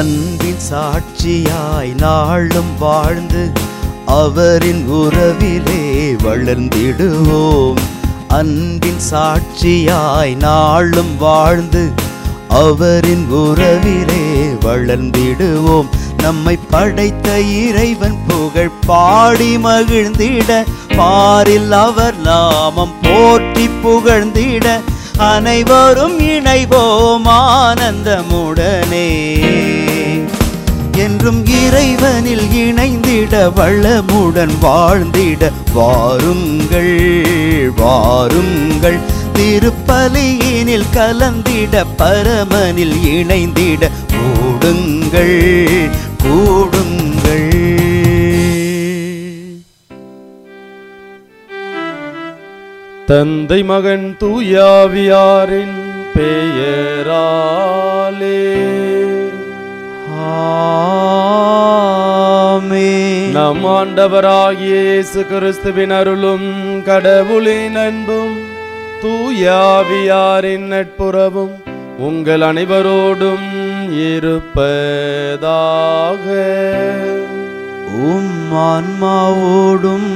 அன்பின் சாட்சியாய் நாளும் வாழ்ந்து அவரின் உறவிலே வளர்ந்திடுவோம் அன்பின் சாட்சியாய் நாளும் வாழ்ந்து அவரின் உறவிலே வளர்ந்திடுவோம் நம்மை படைத்த இறைவன் புகழ் பாடி மகிழ்ந்திட பாரில் அவர் நாமம் போற்றி புகழ்ந்திட அனைவரும் இணைவோம் ஆனந்தமுடனே என்றும் இறைவனில் இணைந்திட வளமுடன் வாழ்ந்திட வாருங்கள் வாருங்கள் திருப்பலியினில் கலந்திட பரமனில் இணைந்திட கூடுங்கள் கூடுங்கள் தந்தை மகன் தூயாவியாரின் பெயராலே ஆமென். நம் ஆண்டவராகிய இயேசு கிறிஸ்துவின் அருளும் கடவுளின் அன்பும் தூயாவியாரின் நட்புறவும் உங்கள் அனைவரோடும் இருப்பதாக உம் ஆன்மாவோடும்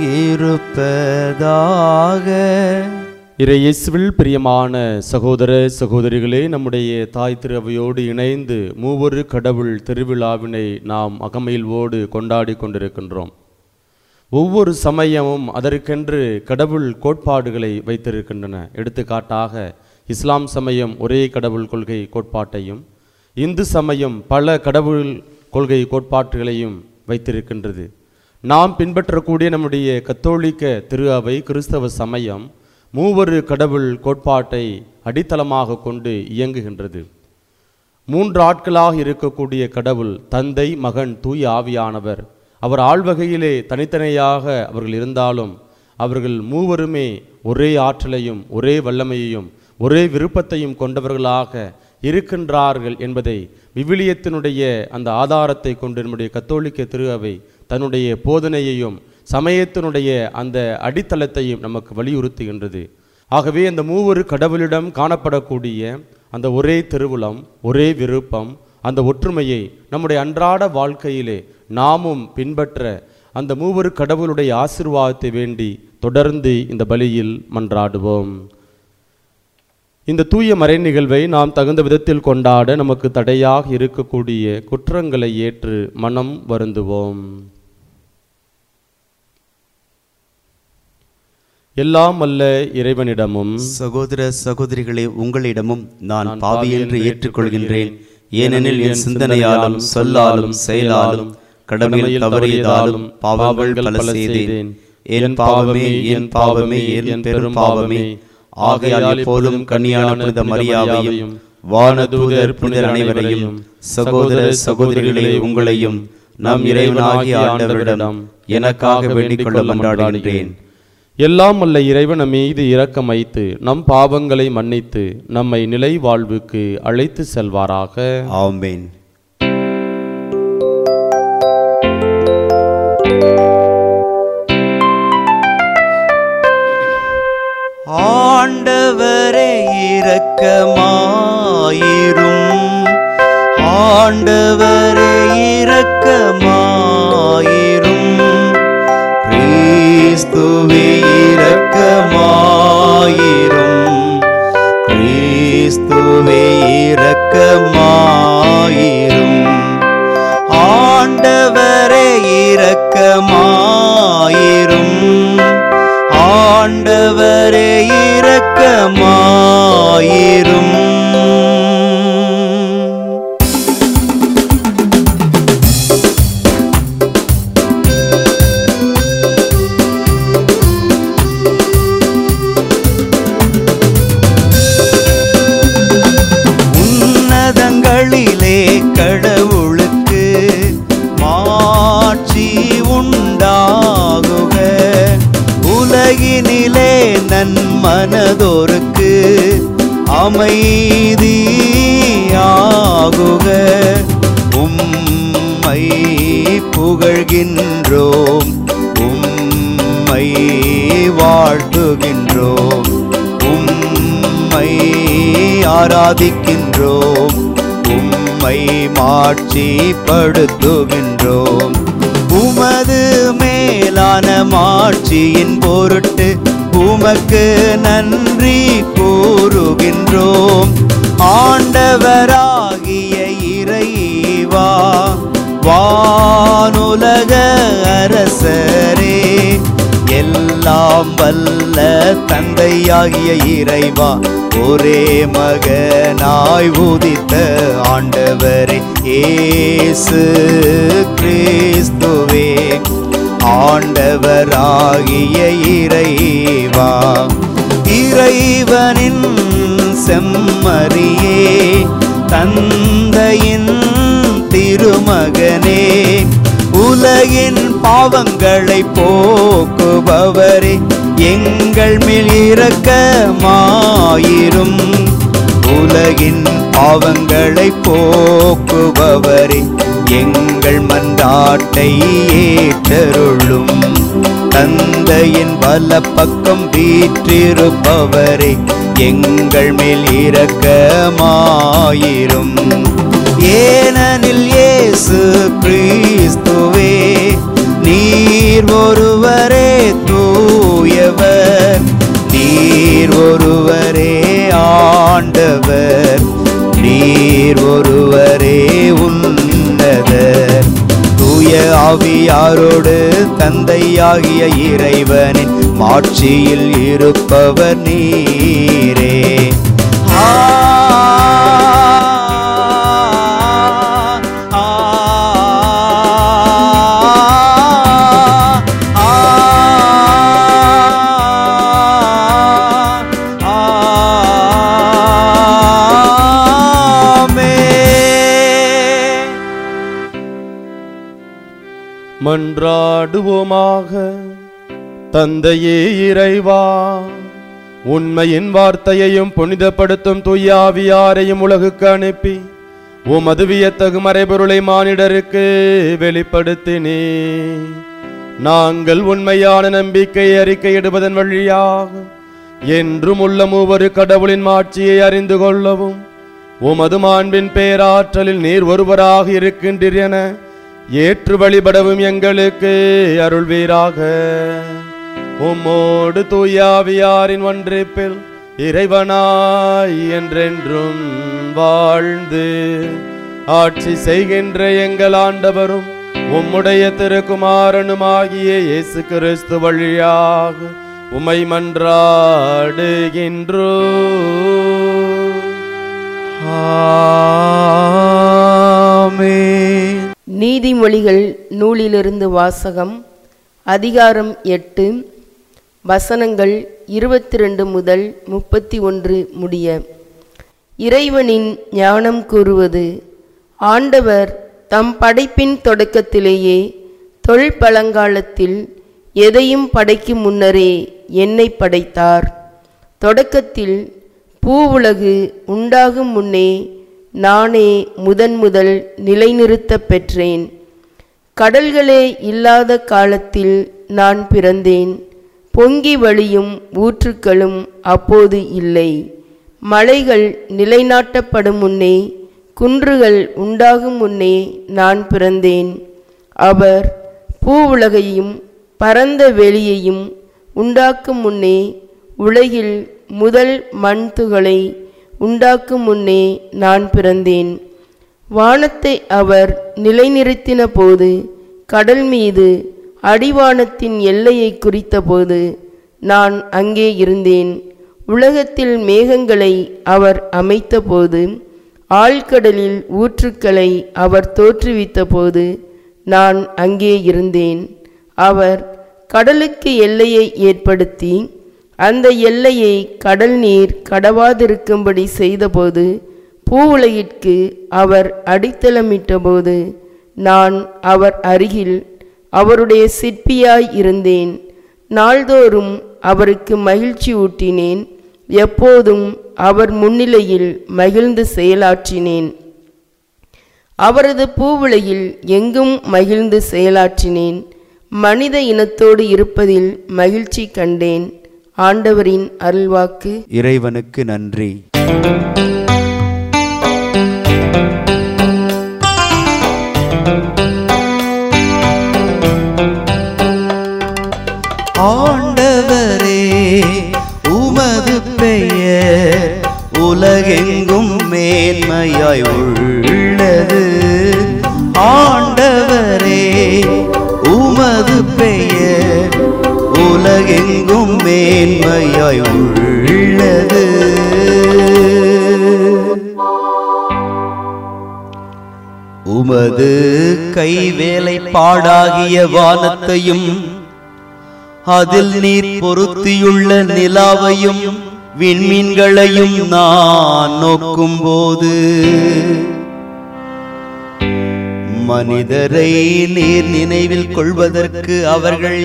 இருப்பதாக இறையேசுவில் பிரியமான சகோதர சகோதரிகளே நம்முடைய தாய் திருவையோடு இணைந்து மூவொரு கடவுள் திருவிழாவினை நாம் அகமயில்வோடு கொண்டாடி கொண்டிருக்கின்றோம் ஒவ்வொரு சமயமும் அதற்கென்று கடவுள் கோட்பாடுகளை வைத்திருக்கின்றன எடுத்துக்காட்டாக இஸ்லாம் சமயம் ஒரே கடவுள் கொள்கை கோட்பாட்டையும் இந்து சமயம் பல கடவுள் கொள்கை கோட்பாட்டுகளையும் வைத்திருக்கின்றது நாம் பின்பற்றக்கூடிய நம்முடைய கத்தோலிக்க திரு அவை கிறிஸ்தவ சமயம் மூவரு கடவுள் கோட்பாட்டை அடித்தளமாக கொண்டு இயங்குகின்றது மூன்று ஆட்களாக இருக்கக்கூடிய கடவுள் தந்தை மகன் தூய ஆவியானவர் அவர் ஆழ்வகையிலே தனித்தனியாக அவர்கள் இருந்தாலும் அவர்கள் மூவருமே ஒரே ஆற்றலையும் ஒரே வல்லமையையும் ஒரே விருப்பத்தையும் கொண்டவர்களாக இருக்கின்றார்கள் என்பதை விவிலியத்தினுடைய அந்த ஆதாரத்தை கொண்டு நம்முடைய கத்தோலிக்க திரு அவை தன்னுடைய போதனையையும் சமயத்தினுடைய அந்த அடித்தளத்தையும் நமக்கு வலியுறுத்துகின்றது ஆகவே அந்த மூவரு கடவுளிடம் காணப்படக்கூடிய அந்த ஒரே திருவுளம் ஒரே விருப்பம் அந்த ஒற்றுமையை நம்முடைய அன்றாட வாழ்க்கையிலே நாமும் பின்பற்ற அந்த மூவரு கடவுளுடைய ஆசீர்வாதத்தை வேண்டி தொடர்ந்து இந்த பலியில் மன்றாடுவோம் இந்த தூய மறை நிகழ்வை நாம் தகுந்த விதத்தில் கொண்டாட நமக்கு தடையாக இருக்கக்கூடிய குற்றங்களை ஏற்று மனம் வருந்துவோம் எல்லாம் அல்ல இறைவனிடமும் சகோதர சகோதரிகளே உங்களிடமும் நான் பாவி என்று ஏற்றுக்கொள்கின்றேன் ஏனெனில் என் சிந்தனையாலும் சொல்லாலும் செயலாலும் கடமையில் தவறியதாலும் பாவங்கள் பல செய்தேன் என் பாவமே என் பாவமே என் பெரும் பாவமே ஆகையால் எப்போதும் கன்னியான புனித மரியாவையும் வானதூதர் புனிதர் அனைவரையும் சகோதர சகோதரிகளே உங்களையும் நம் இறைவனாகிய ஆண்டவரிடம் எனக்காக வேண்டிக் கொள்ள மன்றாடுகின்றேன் எல்லாம் அல்ல இறைவன் நம் மீது இரக்கம் வைத்து நம் பாவங்களை மன்னித்து நம்மை நிலை வாழ்வுக்கு அழைத்து செல்வாராக ஆமென் ஆண்டவரே இரக்கமாயிரும் ஆண்டவரே இரக்கமாயிரும் கிறிஸ்துவே இரக்கமாயிரும் கிறிஸ்துவே இரக்கமாயிரும் ஆண்டவரே இரக்கமாயிரும் ஆண்டவரே இரக்கமாயிரும் உன்னதங்களிலே கடவுளுக்கு மாட்சி உண்டாகுக உலகினிலே நன்மனதோருக்கு அமைதியாகுக உம்மை புகழ்கின்றோம் உம்மை வாழ்த்துகின்றோம் உம்மை ஆராதிக்கின்றோம் உம்மை உம்மை மாட்சிப்படுத்துகின்றோம் உமது மேலான மாட்சியின் பொருட்டு உமக்கு நன்றி கூறுகின்றோம் ஆண்டவராகிய இறைவா வானுலக அரசரே எல்லாம் வல்ல தந்தையாகிய இறைவா ஒரே மகனாய் உதித்த ஆண்டவரே இயேசு கிறிஸ்துவே ஆண்டவராகிய இறைவா இறைவனின் செம்மறியே தந்தையின் திருமகனே உலகின் பாவங்களை போக்குபவரே எங்கள் மேல் இரக்கமாயிரும் உலகின் பாவங்களை போக்குபவரே எங்கள் மன்றாட்டை ஏற்றருளும் தந்தையின் வலப்பக்கம் வீற்றிருப்பவரே எங்கள் மேல் இரக்கமாயிரும் ஏனெனில் இயேசு கிறிஸ்துவே நீர் ஒருவரே தூயவர் நீர் ஒருவரே ஆண்டவர் நீர் ஒருவரே உன்னதர் தூய ஆவியாரோடு தந்தையாகிய இறைவனின் மாட்சியில் இருப்பவர் நீரே ஆ ஆ ஆமென். மன்றாடுவோமாக தந்தையே இறைவா உண்மையின் வார்த்தையையும் புனிதப்படுத்தும் துய்யாவியாரையும் உலகுக்கு அனுப்பி உமது வியத்தகு மறைபொருளை மானிடருக்கு வெளிப்படுத்தினே நாங்கள் உண்மையான நம்பிக்கை அறிக்கையிடுவதன் வழியாக என்றும் உள்ள மூவரு கடவுளின் மாட்சியை அறிந்து கொள்ளவும் உமது மாண்பின் பேராற்றலில் நீர் ஒருவராக இருக்கின்றீர் என ஏற்று வழிபடவும் எங்களுக்கு அருள்வீராக உம்மோடு தூயாவியாரின் ஒன்றிப்பில் இறைவனாய் என்றென்றும் வாழ்ந்து ஆட்சி செய்கின்ற எங்கள் ஆண்டவரும் உம்முடைய திருக்குமாரனுமாகிய இயேசு கிறிஸ்து வழியாக உமை மன்றாடுகின்றோ ஆமென். நீதிமொழிகள் நூலிலிருந்து வாசகம் அதிகாரம் எட்டு வசனங்கள் இருபத்தி ரெண்டு முதல் முப்பத்தி ஒன்று முடிய இறைவனின் ஞானம் கூறுவது ஆண்டவர் தம் படைப்பின் தொடக்கத்திலேயே தொல்பழங்காலத்தில் எதையும் படைக்கும் முன்னரே என்னை படைத்தார் தொடக்கத்தில் பூவுலகு உண்டாகும் முன்னே நானே முதன் முதல் நிலைநிறுத்தப் பெற்றேன் கடல்களே இல்லாத காலத்தில் நான் பிறந்தேன் பொங்கி வழியும் ஊற்றுக்களும் அப்போது இல்லை மலைகள் நிலைநாட்டப்படும் முன்னே குன்றுகள் உண்டாகும் முன்னே நான் பிறந்தேன் அவர் பூவுலகையும் பரந்த வெளியையும் உண்டாக்கும் முன்னே உலகில் முதல் மண் துகளை உண்டாக்கும் முன்னே நான் பிறந்தேன் வானத்தை அவர் நிலைநிறுத்தின போது கடல் மீது அடிவானத்தின் எல்லையை குறித்தபோது நான் அங்கே இருந்தேன் உலகத்தில் மேகங்களை அவர் அமைத்தபோது ஆழ்கடலில் ஊற்றுக்களை அவர் தோற்றுவித்தபோது நான் அங்கே இருந்தேன் அவர் கடலுக்கு எல்லையை ஏற்படுத்தி அந்த எல்லையை கடல் நீர் கடவாதிருக்கும்படி செய்தபோது பூவுலகிற்கு அவர் அடித்தளமிட்டபோது நான் அவர் அருகில் அவருடைய சிற்பியாய் இருந்தேன் நாள்தோறும் அவருக்கு மகிழ்ச்சி ஊட்டினேன் எப்போதும் அவர் முன்னிலையில் மகிழ்ந்து செயலாற்றினேன் அவரது பூவுலகில் எங்கும் மகிழ்ந்து செயலாற்றினேன் மனித இனத்தோடு இருப்பதில் மகிழ்ச்சி கண்டேன் ஆண்டவரின் அருள்வாக்கு இறைவனுக்கு நன்றி ஆண்டவரே உமது பெயர் உலகெங்கும் மேன்மையாய் உள்ளது ஆண்டவரே உமது பெயர் உலகெங்கும் மேன்மையாய் உள்ளது உமது கைவேலை பாடாகிய வானத்தையும் அதில் நீர் பொருத்தியுள்ள நிலாவையும் விண்மீன்களையும் நான் நோக்கும்போது மனிதரை நீர் நினைவில் கொள்வதற்கு அவர்கள்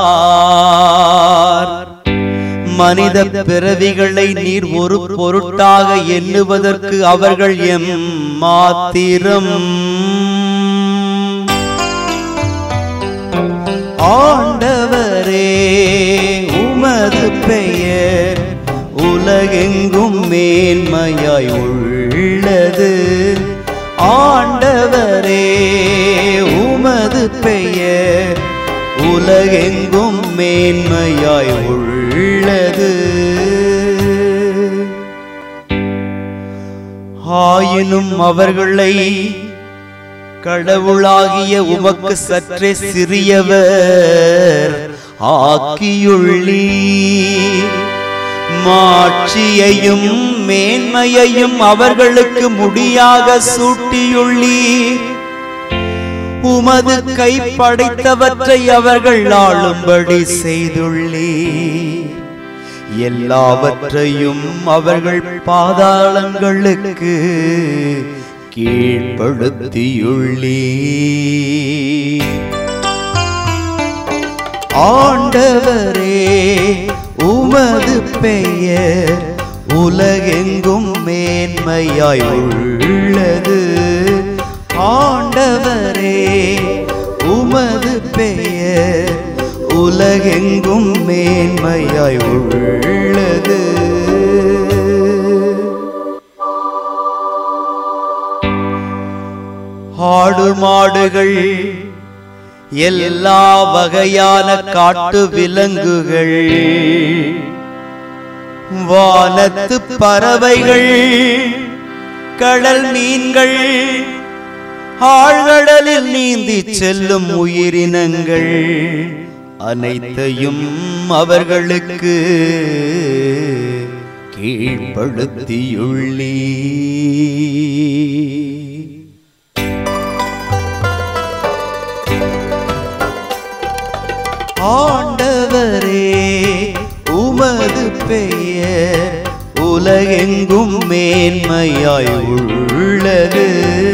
யார் மனித பிறவிகளை நீர் ஒரு பொருட்டாக எண்ணுவதற்கு அவர்கள் எம் மாத்திரம் ஆண்டவரே உமது பெயர் உலகெங்கும் மேன்மையாய் உள்ளது ஆண்டவரே உமது பெயர் உலகெங்கும் மேன்மையாய் உள்ளது ஆயினும் அவர்களை கடவுளாகிய உமக்கு சற்றே சிறியவர் ஆக்கியுள்ளி மாட்சியையும் மேன்மையையும் அவர்களுக்கு முடியாக சூட்டியுள்ளி உமது கை படைத்தவற்றை அவர்கள் ஆளும்படி செய்துள்ளி எல்லாவற்றையும் அவர்கள் பாதாளங்களுக்கு கீழ்ப்படுத்தியுள்ளி ஆண்டவரே உமது பெயர் உலகெங்கும் மேன்மையாய் உள்ளது ஆண்டவரே உமது பெயர் உலகெங்கும் மேன்மையாய் உள்ளது ஆடு மாடுகள் எல்லா வகையான காட்டு விலங்குகள் வானத்து பறவைகள் கடல் மீன்கள் ஆழ்கடலில் நீந்தி செல்லும் உயிரினங்கள் அனைத்தையும் அவர்களுக்கு கீழ்ப்படுத்தியுள்ளி ஆண்டவரே உமது பெயர் உலகெங்கும் மேன்மையாய் உள்ளது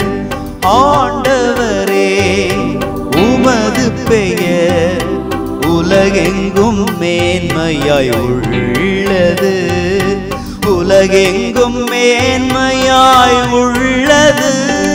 ஆண்டவரே உமது பெயர் உலகெங்கும் மேன்மையாய் உள்ளது உலகெங்கும் மேன்மையாய் உள்ளது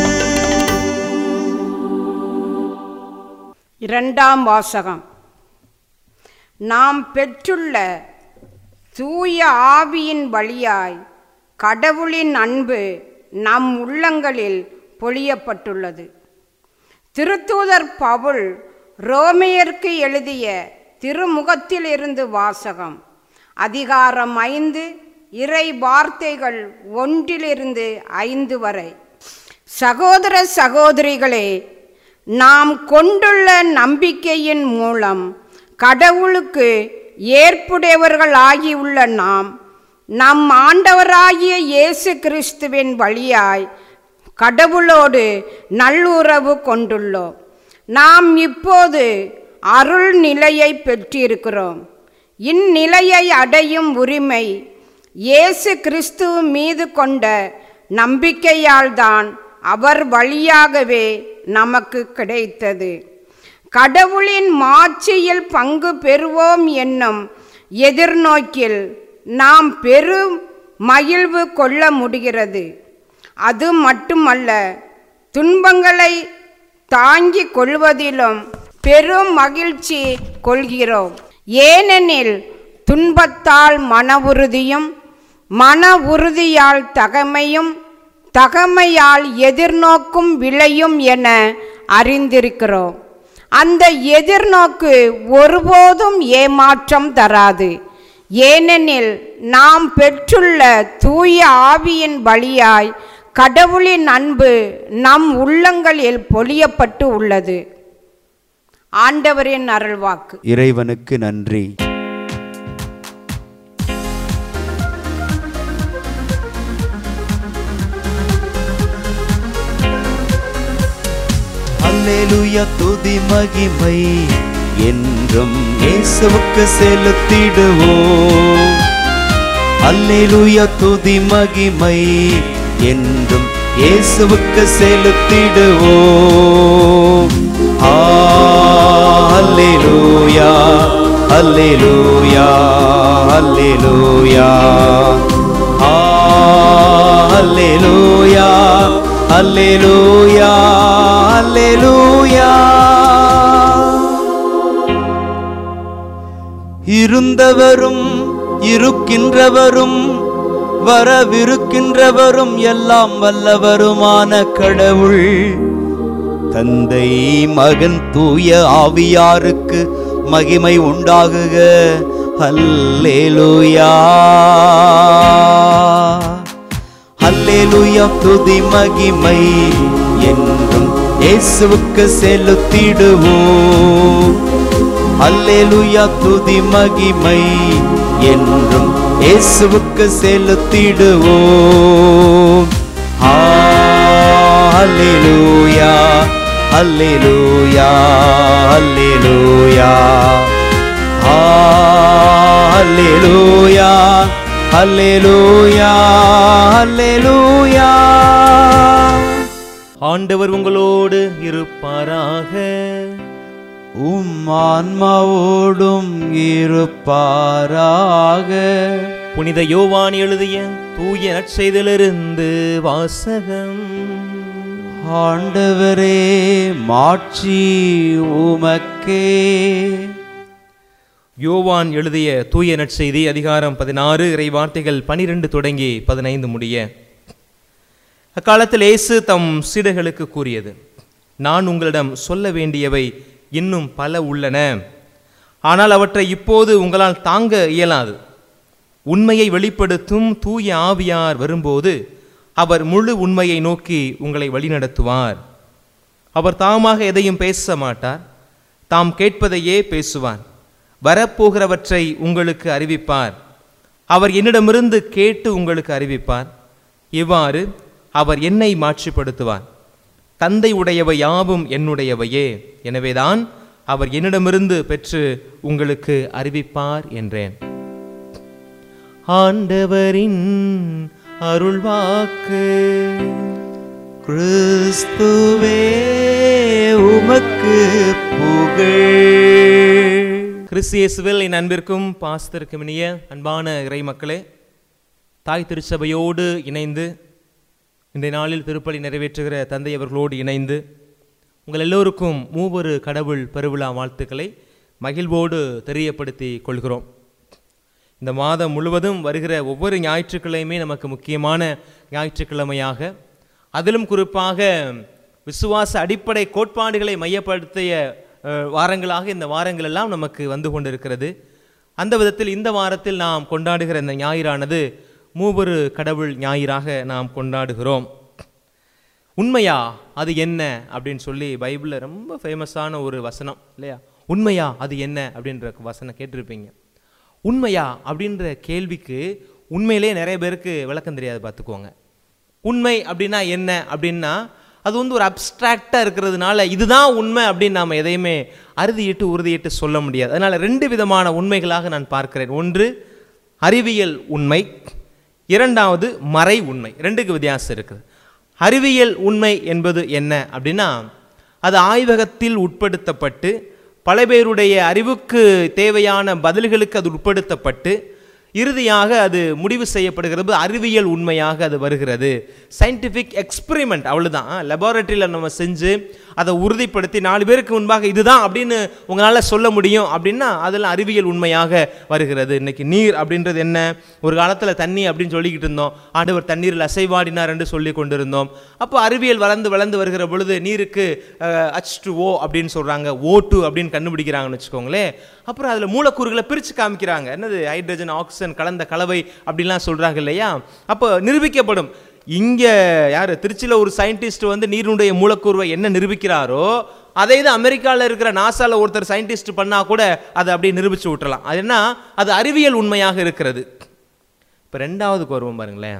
இரண்டாம் வாசகம் நாம் பெற்றுள்ள தூய ஆவியின் வழியாய் கடவுளின் அன்பு நம் உள்ளங்களில் பொழியப்பட்டுள்ளது திருத்தூதர் பவுல் ரோமையருக்கு எழுதிய திருமுகத்திலிருந்து வாசகம் அதிகாரம் ஐந்து இறை வார்த்தைகள் ஒன்றிலிருந்து ஐந்து வரை சகோதர சகோதரிகளே நாம் கொண்டுள்ள நம்பிக்கையின் மூலம் கடவுளுக்கு ஏற்புடையவர்களாகியுள்ள நாம் நம் ஆண்டவராகிய இயேசு கிறிஸ்துவின் வழியாய் கடவுளோடு நல்லுறவு கொண்டுள்ளோம் நாம் இப்போது அருள் நிலையை பெற்றிருக்கிறோம் இந்நிலையை அடையும் உரிமை இயேசு கிறிஸ்து மீது கொண்ட நம்பிக்கையால்தான் அவர் வழியாகவே நமக்கு கிடைத்தது கடவுளின் மாட்சியில் பங்கு பெறுவோம் என்னும் எதிர்நோக்கில் நாம் பெரும் மகிழ்வு கொள்ள முடிகிறது அது மட்டுமல்ல துன்பங்களை தாங்கிக் கொள்வதிலும் பெரும் மகிழ்ச்சி கொள்கிறோம் ஏனெனில் துன்பத்தால் மன உறுதியும் மன உறுதியால் தகமையும் தகமையால் எதிர்நோக்கும் விளையும் என அறிந்திருக்கிறோம் அந்த எதிர்நோக்கு ஒருபோதும் ஏமாற்றம் தராது ஏனெனில் நாம் பெற்றுள்ள தூய ஆவியின் வழியாய் கடவுளின் அன்பு நம் உள்ளங்களில் பொழியப்பட்டு உள்ளது ஆண்டவரின் அருள்வாக்கு இறைவனுக்கு நன்றி அல்லேலூயா துதி மகிமை என்றும் இயேசுவுக்கு செலுத்திடுவோம் அல்லேலூயா துதி மகிமை என்றும் இயேசுவுக்கு செலுத்திடுவோம் ஆ, அல்லேலூயா அல்லேலூயா அல்லேலூயா ஆ, அல்லேலூயா அல்லேலூயா அல்லேலூயா இருந்தவரும் இருக்கின்றவரும் வரவிருக்கின்றவரும் எல்லாம் வல்லவருமான கடவுள் தந்தை மகன் தூய ஆவியாருக்கு மகிமை உண்டாகுக அல்லேலூயா அல்லேலூயா துதி மகிமை என்றும் இயேசுவுக்கு செலுத்திடுவோம் அல்லேலூயா துதி மகிமை என்றும் இயேசுவுக்கு செலுத்திடுவோம் ஆ, அல்லேலூயா அல்லேலூயா அல்லேலூயா ஆ, அல்லேலூயா அல்லேலூயா அல்லேலூயா ஆண்டவர் உங்களோடு இருப்பாராக உம் ஆன்மாவோடும் இருப்பாராக புனித யோவான் எழுதிய தூய நற்செய்திலிருந்து வாசகம் ஆண்டவரே மாட்சி உமக்கே யோவான் எழுதிய தூய நற்செய்தி அதிகாரம் பதினாறு இறை வார்த்தைகள் பனிரெண்டு தொடங்கி பதினைந்து முடிய அக்காலத்தில் இயேசு தம் சீடர்களுக்கு கூறியது நான் உங்களிடம் சொல்ல வேண்டியவை இன்னும் பல உள்ளன ஆனால் அவற்றை இப்போது உங்களால் தாங்க இயலாது உண்மையை வெளிப்படுத்தும் தூய ஆவியார் வரும்போது அவர் முழு உண்மையை நோக்கி உங்களை வழிநடத்துவார் அவர் தாமாக எதையும் பேச மாட்டார் தாம் கேட்பதையே பேசுவார் வரப்போகிறவற்றை உங்களுக்கு அறிவிப்பார் அவர் என்னிடமிருந்து கேட்டு உங்களுக்கு அறிவிப்பார் இவ்வாறு அவர் என்னை மாட்சிப்படுத்துவார் தந்தை உடையவை யாவும் என்னுடையவையே எனவேதான் அவர் என்னிடமிருந்து பெற்று உங்களுக்கு அறிவிப்பார் என்றேன் ஆண்டவரின் அருள்வாக்கு கிறிஸ்துவே உமக்கு புகழ் கிறிஸ்தியேசுவில் என் அன்பிற்கும் பாஸ்தருக்கும் இனிய அன்பான இறை மக்களே தாய் திருச்சபையோடு இணைந்து இன்றைய நாளில் திருப்பலி நிறைவேற்றுகிற தந்தை அவர்களோடு இணைந்து உங்கள் எல்லோருக்கும் மூவொரு கடவுள் பெருவிழா வாழ்த்துக்களை மகிழ்வோடு தெரியப்படுத்தி கொள்கிறோம் இந்த மாதம் முழுவதும் வருகிற ஒவ்வொரு ஞாயிற்றுக்கிழமையுமே நமக்கு முக்கியமான ஞாயிற்றுக்கிழமையாக அதிலும் குறிப்பாக விசுவாச அடிப்படை கோட்பாடுகளை மையப்படுத்திய அஹ், வாரங்களாக இந்த வாரங்கள் எல்லாம் நமக்கு வந்து கொண்டிருக்கிறது அந்த விதத்தில் இந்த வாரத்தில் நாம் கொண்டாடுகிற இந்த ஞாயிறானது மூவொரு கடவுள் ஞாயிறாக நாம் கொண்டாடுகிறோம் உண்மையா அது என்ன அப்படின்னு சொல்லி பைபிளில் ரொம்ப ஃபேமஸான ஒரு வசனம் இல்லையா உண்மையா அது என்ன அப்படின்ற வசனம் கேட்டிருப்பீங்க உண்மையா அப்படின்ற கேள்விக்கு உண்மையிலே நிறைய பேருக்கு விளக்கம் தெரியாது பார்த்துக்கோங்க உண்மை அப்படின்னா என்ன அப்படின்னா அது வந்து ஒரு அப்ஸ்ட்ராக்டாக இருக்கிறதுனால இதுதான் உண்மை அப்படின்னு நாம் எதையுமே அறுதியிட்டு உறுதியிட்டு சொல்ல முடியாது அதனால் ரெண்டு விதமான உண்மைகளாக நான் பார்க்கிறேன் ஒன்று அறிவியல் உண்மை இரண்டாவது மறை உண்மை ரெண்டுக்கு வித்தியாசம் இருக்குது அறிவியல் உண்மை என்பது என்ன அப்படின்னா அது ஆய்வகத்தில் உட்படுத்தப்பட்டு பல பேருடைய அறிவுக்கு தேவையான பதில்களுக்கு அது உட்படுத்தப்பட்டு இறுதியாக அது முடிவு செய்யப்படுகிறது அறிவியல் உண்மையாக அது வருகிறது சயின்டிஃபிக் எக்ஸ்பெரிமெண்ட் அவ்வளவுதான் லெபார்ட்டரியில் நம்ம செஞ்சு அதை உறுதிப்படுத்தி நாலு பேருக்கு முன்பாக இதுதான் அப்படின்னு உங்களால் சொல்ல முடியும் அப்படின்னா அதெல்லாம் அறிவியல் உண்மையாக வருகிறது இன்னைக்கு நீர் அப்படின்றது என்ன ஒரு காலத்தில் தண்ணி அப்படின்னு சொல்லிக்கிட்டு இருந்தோம் ஆண்டவர் தண்ணீரில் அசைவாடினார் என்று சொல்லி கொண்டிருந்தோம் அப்போ அறிவியல் வளர்ந்து வளர்ந்து வருகிற பொழுது நீருக்கு ஹச் டு ஓ அப்படின்னு சொல்கிறாங்க ஓ டூ அப்படின்னு கண்டுபிடிக்கிறாங்கன்னு வச்சுக்கோங்களேன் அப்புறம் அதில் மூலக்கூறுகளை பிரித்து காமிக்கிறாங்க என்னது ஹைட்ரஜன் ஆக்சிஜன் கலந்த கலவை அப்படிலாம் சொல்கிறாங்க இல்லையா அப்போ நிரூபிக்கப்படும் இங்கே யார் திருச்சியில் ஒரு சயின்டிஸ்ட் வந்து நீரினுடைய மூலக்கூறுவை என்ன நிரூபிக்கிறாரோ அதே இது அமெரிக்காவில் இருக்கிற நாசால ஒருத்தர் சயின்டிஸ்ட் பண்ணால் கூட அதை அப்படியே நிரூபித்து விட்டுறலாம் அது என்ன அது அறிவியல் உண்மையாக இருக்கிறது இப்போ ரெண்டாவதுக்கு வருவோம் பாருங்களேன்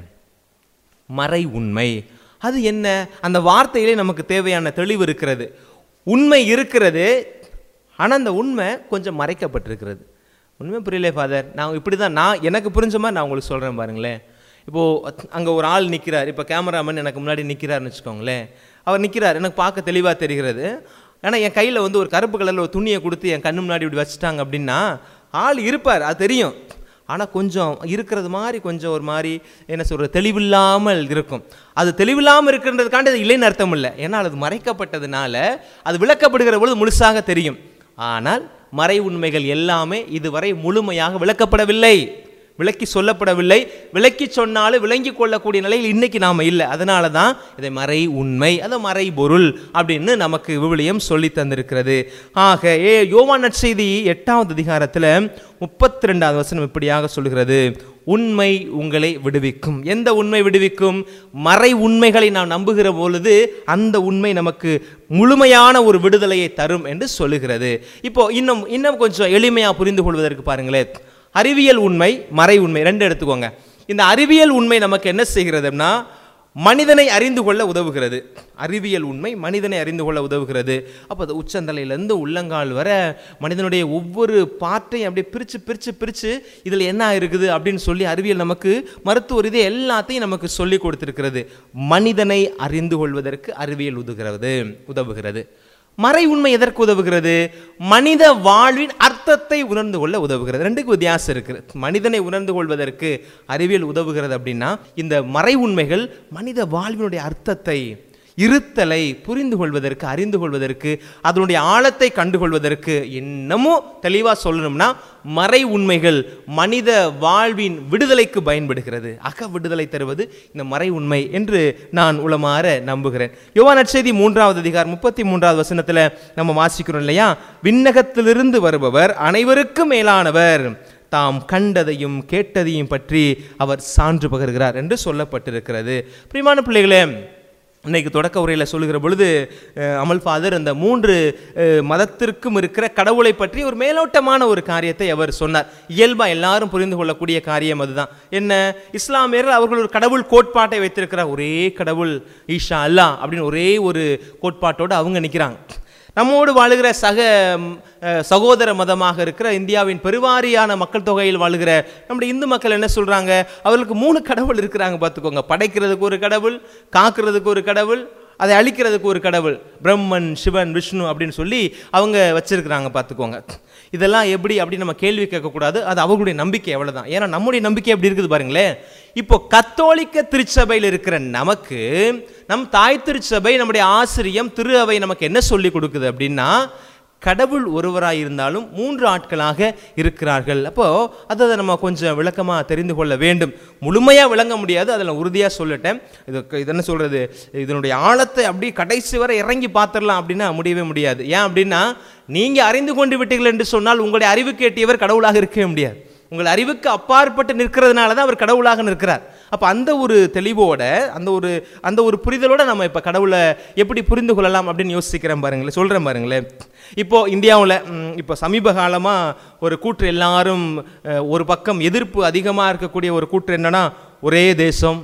மறை உண்மை அது என்ன அந்த வார்த்தையிலே நமக்கு தேவையான தெளிவு இருக்கிறது உண்மை இருக்கிறது ஆனால் அந்த உண்மை கொஞ்சம் மறைக்கப்பட்டிருக்கிறது உண்மை புரியல ஃபாதர் நான் இப்படி தான் நான் எனக்கு புரிஞ்ச மாதிரி நான் உங்களுக்கு சொல்கிறேன் பாருங்களேன் இப்போது அங்கே ஒரு ஆள் நிற்கிறார் இப்போ கேமராமேன் எனக்கு முன்னாடி நிற்கிறாருன்னு வச்சுக்கோங்களேன் அவர் நிற்கிறார் எனக்கு பார்க்க தெளிவாக தெரிகிறது ஆனால் என் கையில் வந்து ஒரு கருப்பு கலரில் ஒரு துணியை கொடுத்து என் கண்ணு முன்னாடி இப்படி வச்சுட்டாங்க அப்படின்னா ஆள் இருப்பார் அது தெரியும் ஆனால் கொஞ்சம் இருக்கிறது மாதிரி கொஞ்சம் ஒரு மாதிரி என்ன சொல்கிறது தெளிவில்லாமல் இருக்கும் அது தெளிவில்லாமல் இருக்கின்றதுக்காண்டி அது இல்லைன்னு அர்த்தம் இல்லை ஏன்னா அது மறைக்கப்பட்டதுனால அது விளக்கப்படுகிற பொழுது முழுசாக தெரியும் ஆனால் மறை உண்மைகள் எல்லாமே இதுவரை முழுமையாக விளக்கப்படவில்லை விளக்கி சொல்லப்படவில்லை விளக்கி சொன்னாலும் விளங்கி கொள்ளக்கூடிய நிலையில் இன்னைக்கு நாம் இல்லை அதனால தான் இதை மறை உண்மை அது மறை பொருள் அப்படின்னு நமக்கு விவிலியம் சொல்லி தந்திருக்கிறது ஆக ஏ யோவான் நற்செய்தி எட்டாவது அதிகாரத்தில் முப்பத்தி ரெண்டாவது வசனம் இப்படியாக சொல்கிறது உண்மை உங்களை விடுவிக்கும் எந்த உண்மை விடுவிக்கும் மறை உண்மைகளை நாம் நம்புகிற பொழுது அந்த உண்மை நமக்கு முழுமையான ஒரு விடுதலையை தரும் என்று சொல்லுகிறது இப்போ இன்னும் இன்னும் கொஞ்சம் எளிமையாக புரிந்து கொள்வதற்கு பாருங்களேன் அறிவியல் உண்மை மறை உண்மை ரெண்டு எடுத்துக்கோங்க இந்த அறிவியல் உண்மை நமக்கு என்ன செய்கிறதுனா மனிதனை அறிந்து கொள்ள உதவுகிறது அறிவியல் உண்மை மனிதனை அறிந்து கொள்ள உதவுகிறது அப்போ அது உச்சந்தலையிலேருந்து உள்ளங்கால் வர மனிதனுடைய ஒவ்வொரு பார்ட்டையும் அப்படியே பிரித்து பிரித்து பிரித்து இதில் என்ன இருக்குது அப்படின்னு சொல்லி அறிவியல் நமக்கு மருத்துவ ரீதி எல்லாத்தையும் நமக்கு சொல்லி கொடுத்துருக்கிறது மனிதனை அறிந்து கொள்வதற்கு அறிவியல் உதவுகிறது உதவுகிறது மறை உண்மை எதற்கு உதவுகிறது மனித வாழ்வின் அர்த்தத்தை உணர்ந்து கொள்ள உதவுகிறது ரெண்டுக்கு வித்தியாசம் இருக்குது மனிதனை உணர்ந்து கொள்வதற்கு அறிவியல் உதவுகிறது அப்படின்னா இந்த மறை உண்மைகள் மனித வாழ்வினுடைய அர்த்தத்தை இருத்தலை புரிந்து கொள்வதற்கு அறிந்து கொள்வதற்கு அதனுடைய ஆழத்தை கண்டுகொள்வதற்கு இன்னமும் தெளிவாக சொல்லணும்னா மறை உண்மைகள் மனித வாழ்வின் விடுதலைக்கு பயன்படுகிறது அக விடுதலை தருவது இந்த மறை உண்மை என்று நான் உளமாற நம்புகிறேன் யோவான் நற்செய்தி மூன்றாவது அதிகாரம் முப்பத்தி மூன்றாவது வசனத்தில் நம்ம வாசிக்கிறோம் இல்லையா விண்ணகத்திலிருந்து வருபவர் அனைவருக்கும் மேலானவர் தாம் கண்டதையும் கேட்டதையும் பற்றி அவர் சான்று பகர்கிறார் என்று சொல்லப்பட்டிருக்கிறது பிரியமான பிள்ளைகளே இன்னைக்கு தொடக்க உரையில் சொல்லுகிற பொழுது அஹ், அமல் ஃபாதர் அந்த மூன்று அஹ், மதத்திற்கும் இருக்கிற கடவுளை பற்றி ஒரு மேலோட்டமான ஒரு காரியத்தை அவர் சொன்னார் இயல்பா எல்லாரும் புரிந்து கொள்ளக்கூடிய காரியம் அதுதான் என்ன இஸ்லாமியர்கள் அவர்கள் ஒரு கடவுள் கோட்பாட்டை வைத்திருக்கிறார் ஒரே கடவுள் ஈஷா அல்லாஹ் அப்படின்னு ஒரே ஒரு கோட்பாட்டோடு அவங்க நிற்கிறாங்க நம்மோடு வாழுகிற சக ம், அஹ், சகோதர மதமாக இருக்கிற இந்தியாவின் பெருவாரியான மக்கள் தொகையில் வாழுகிற நம்முடைய இந்து மக்கள் என்ன சொல்றாங்க அவர்களுக்கு மூணு கடவுள் இருக்கிறாங்க பார்த்துக்கோங்க படைக்கிறதுக்கு ஒரு கடவுள் காக்கிறதுக்கு ஒரு கடவுள் அதை அழிக்கிறதுக்கு ஒரு கடவுள் பிரம்மன் சிவன் விஷ்ணு அப்படின்னு சொல்லி அவங்க வச்சிருக்கிறாங்க பார்த்துக்கோங்க இதெல்லாம் எப்படி அப்படின்னு நம்ம கேள்வி கேட்கக்கூடாது அது அவர்களுடைய நம்பிக்கை அவ்வளவுதான் ஏன்னா நம்முடைய நம்பிக்கை எப்படி இருக்குது பாருங்களேன் இப்போ கத்தோலிக்க திருச்சபையில் இருக்கிற நமக்கு நம் தாய் திருச்சபை நம்முடைய ஆசிரியம் திரு அவை நமக்கு என்ன சொல்லி கொடுக்குது அப்படின்னா கடவுள் ஒருவராய் இருந்தாலும் மூன்று ஆட்களாக இருக்கிறார்கள் அப்போ அதை நம்ம கொஞ்சம் விளக்கமாக தெரிந்து கொள்ள வேண்டும் முழுமையாக விளங்க முடியாது அதில் உறுதியாக சொல்லிட்டேன் இது இது என்ன சொல்கிறது இதனுடைய ஆழத்தை அப்படியே கடைசி வரை இறங்கி பார்த்துடலாம் அப்படின்னா முடியவே முடியாது ஏன் அப்படின்னா நீங்கள் அறிந்து கொண்டு விட்டீர்கள் என்று சொன்னால் உங்களுடைய அறிவு கேட்டியவர் கடவுளாக இருக்கவே முடியாது உங்கள் அறிவுக்கு அப்பாற்பட்டு நிற்கிறதுனால தான் அவர் கடவுளாக நிற்கிறார் அப்போ அந்த ஒரு தெளிவோட அந்த ஒரு அந்த ஒரு புரிதலோட நம்ம இப்போ கடவுளை எப்படி புரிந்து கொள்ளலாம் அப்படின்னு யோசிக்கிறேன் பாருங்களேன் சொல்கிறேன் பாருங்களேன் இப்போ இந்தியாவில் இப்போ சமீப காலமாக ஒரு கூற்று எல்லாரும் அஹ், ஒரு பக்கம் எதிர்ப்பு அதிகமாக இருக்கக்கூடிய ஒரு கூற்று என்னன்னா ஒரே தேசம்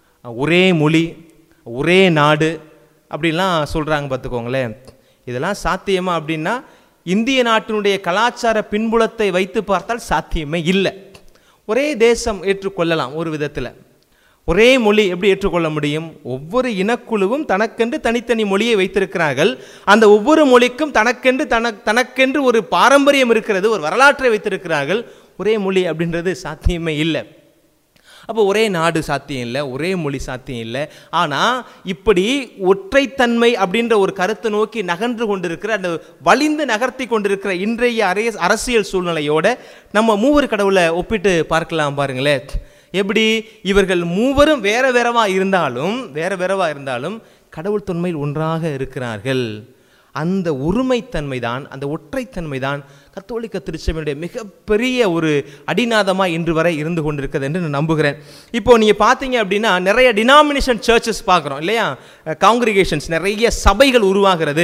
ஒரே மொழி ஒரே நாடு அப்படிலாம் சொல்கிறாங்க பார்த்துக்கோங்களேன் இதெல்லாம் சாத்தியமா அப்படின்னா இந்திய நாட்டினுடைய கலாச்சார பின்புலத்தை வைத்து பார்த்தால் சாத்தியமே இல்லை ஒரே தேசம் ஏற்றுக்கொள்ளலாம் ஒரு விதத்தில் ஒரே மொழி எப்படி ஏற்றுக்கொள்ள முடியும் ஒவ்வொரு இனக்குழுவும் தனக்கென்று தனித்தனி மொழியை வைத்திருக்கிறார்கள் அந்த ஒவ்வொரு மொழிக்கும் தனக்கென்று தனக் தனக்கென்று ஒரு பாரம்பரியம் இருக்கிறது ஒரு வரலாற்றை வைத்திருக்கிறார்கள் ஒரே மொழி அப்படின்றது சாத்தியமே இல்லை அப்போ ஒரே நாடு சாத்தியம் இல்லை ஒரே மொழி சாத்தியம் இல்லை ஆனால் இப்படி ஒற்றைத்தன்மை அப்படின்ற ஒரு கருத்தை நோக்கி நகர்ந்து கொண்டிருக்கிற அந்த வலிந்து நகர்த்தி கொண்டிருக்கிற இன்றைய அரே அரசியல் சூழ்நிலையோட நம்ம மூவர் கடவுளை ஒப்பிட்டு பார்க்கலாம் பாருங்களேன் எப்படி இவர்கள் மூவரும் வேற வேறவா இருந்தாலும் வேற வேறவா இருந்தாலும் கடவுள் தொன்மையில் ஒன்றாக இருக்கிறார்கள் அந்த ஒருமைத்தன்மை தான் அந்த ஒற்றைத்தன்மை தான் கத்தோலிக்க திருச்சபையுடைய மிகப்பெரிய ஒரு அடிநாதமாக இன்று வரை இருந்து கொண்டிருக்கிறது என்று நான் நம்புகிறேன் இப்போ நீங்கள் பார்த்தீங்க அப்படின்னா நிறைய டினாமினேஷன் சர்ச்சஸ் பார்க்குறோம் இல்லையா காங்கிரிகேஷன்ஸ் நிறைய சபைகள் உருவாகிறது